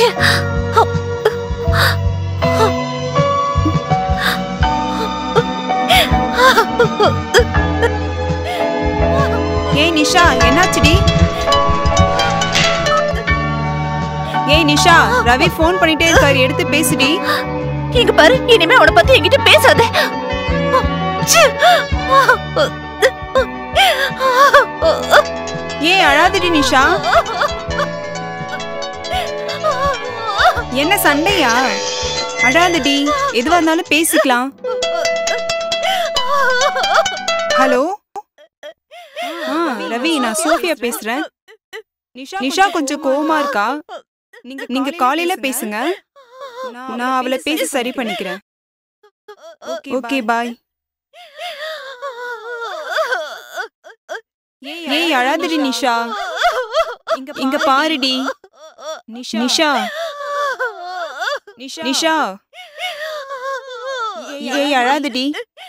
ச்சே. ஏய் நிஷா என்னாச்சுடி ஏய் நிஷா ரவி ஃபோன் பண்ணிட்டே இருக்காரு எடுத்து பேசுடி இங்க பாரு இனிமே அவனை பத்தி என்கிட்ட பேசாத ச்சே. ஏய் அழாதடி நிஷா என்ன சண்டையா அழாதடி எதுவா இருந்தாலும் பேசிக்கலாம் ஹலோ ஆ ரவி நான் சோஃபியா பேசுறேன் நிஷா கொஞ்சம் கோவமா இருக்கா நீங்க காலையில பேசுங்க நான் அவளை பேசி சரி பண்ணிக்கிறேன் ஓகே பாய் ஏய் அழாதடி நிஷா இங்க பாருடி நிஷா நிஷா ஏய் அழாதடி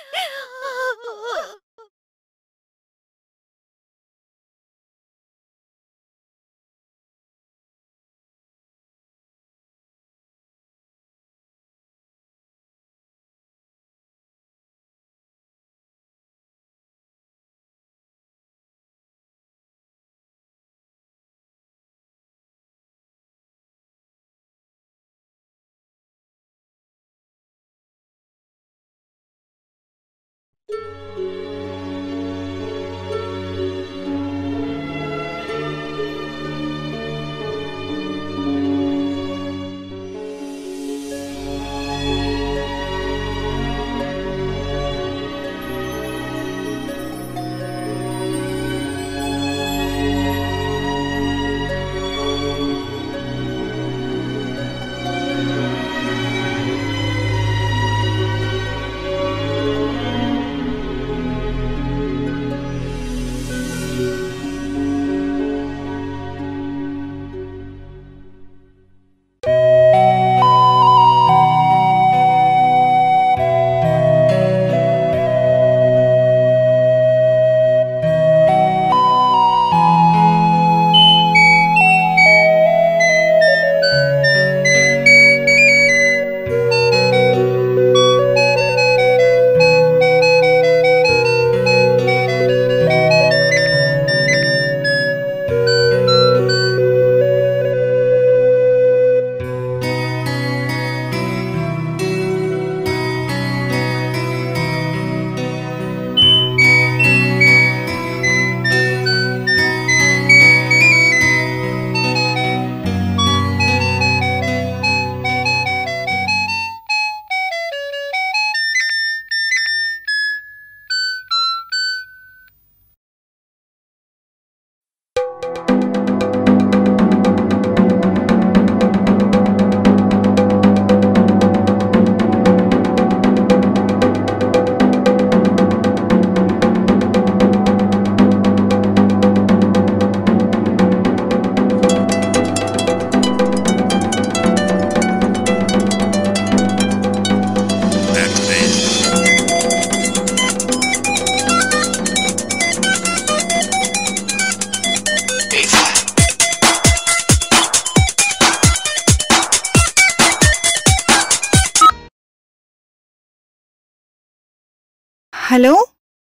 ஹலோ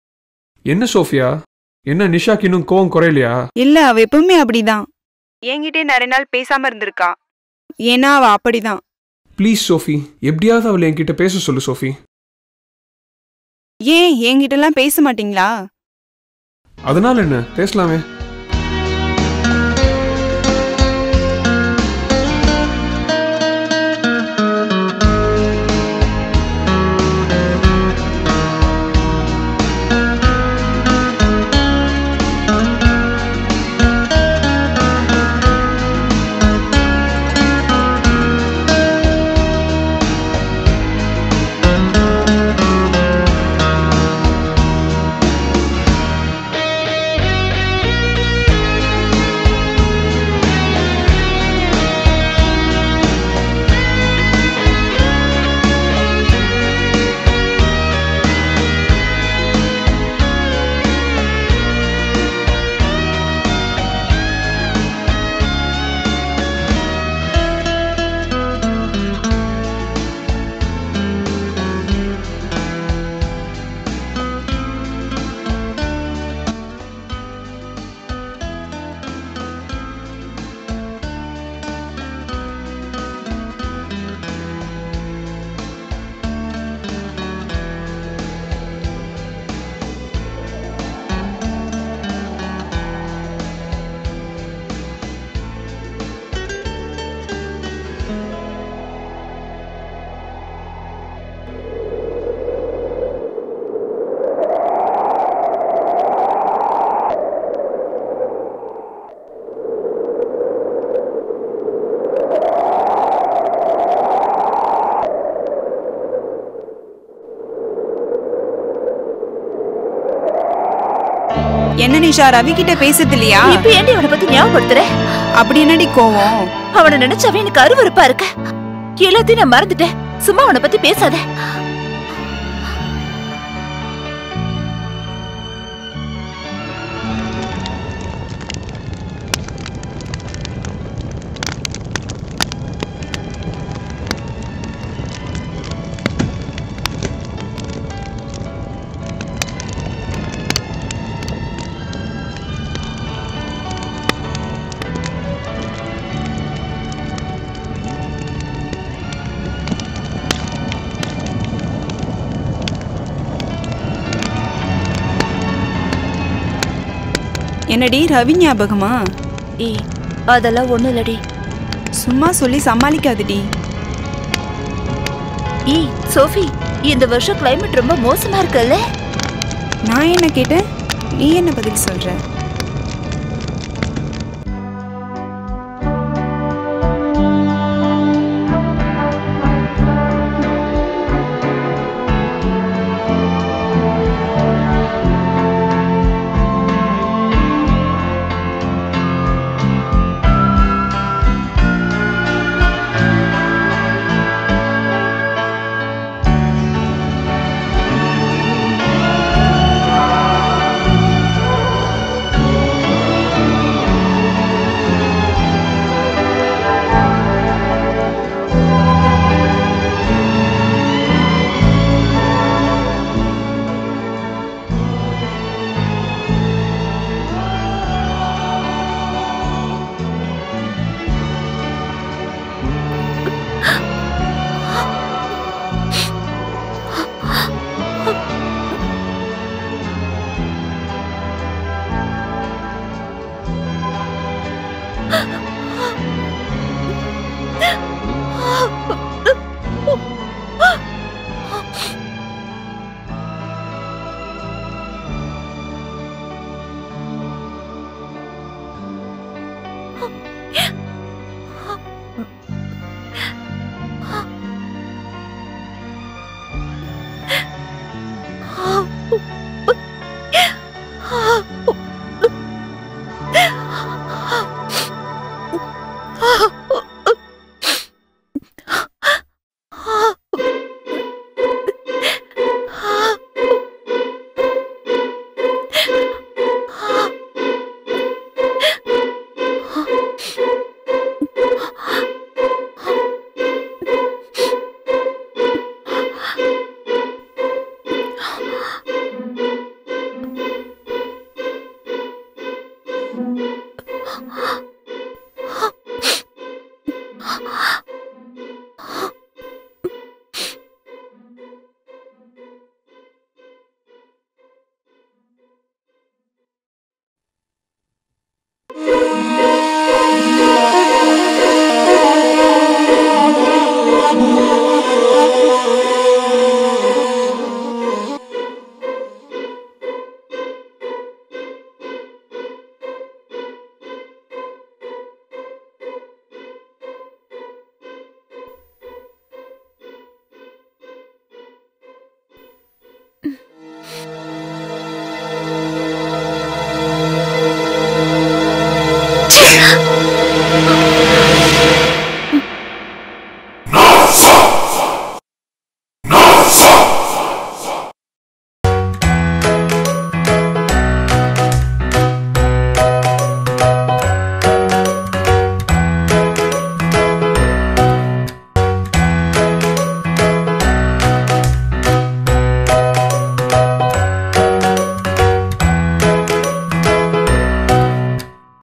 என்ன சோஃபியா என்ன நிஷாக்கு இன்னும் கோவம் குறையலையா இல்ல அவ எப்பவுமே அப்படிதான் என்கிட்டே நிறைய நாள் பேசாம இருந்திருக்கா ஏன்னா அவ அப்படிதான் ப்ளீஸ் சோஃபி எப்படியாவது அவளை என்கிட்ட பேச சொல்லு சோஃபி ஏன் என்கிட்டலாம் பேச மாட்டீங்களா அதனால என்ன பேசலாமே என்ன நிஷா ரவி கிட்ட பேசுறது இல்லையா இப்ப ஏன்டி அவனை பத்தி ஞாபகப்படுத்துற அப்படி என்னடி கோவம் அவனை நினைச்சாவே எனக்கு அருவருப்பா இருக்கு எல்லாத்தையும் நான் மறந்துட்டேன் சும்மா அவனை பத்தி பேசாத என்னடி ரவி ஞாபகமா ஏய் அதெல்லாம் ஒண்ணும் இல்லடி சும்மா சொல்லி சமாளிக்காதடி ஏய் சோஃபி இந்த வருஷம் கிளைமேட் ரொம்ப மோசமா இருக்குல்ல நான் என்ன கேட்டேன் நீ என்ன பதில் சொல்ற ச்சே!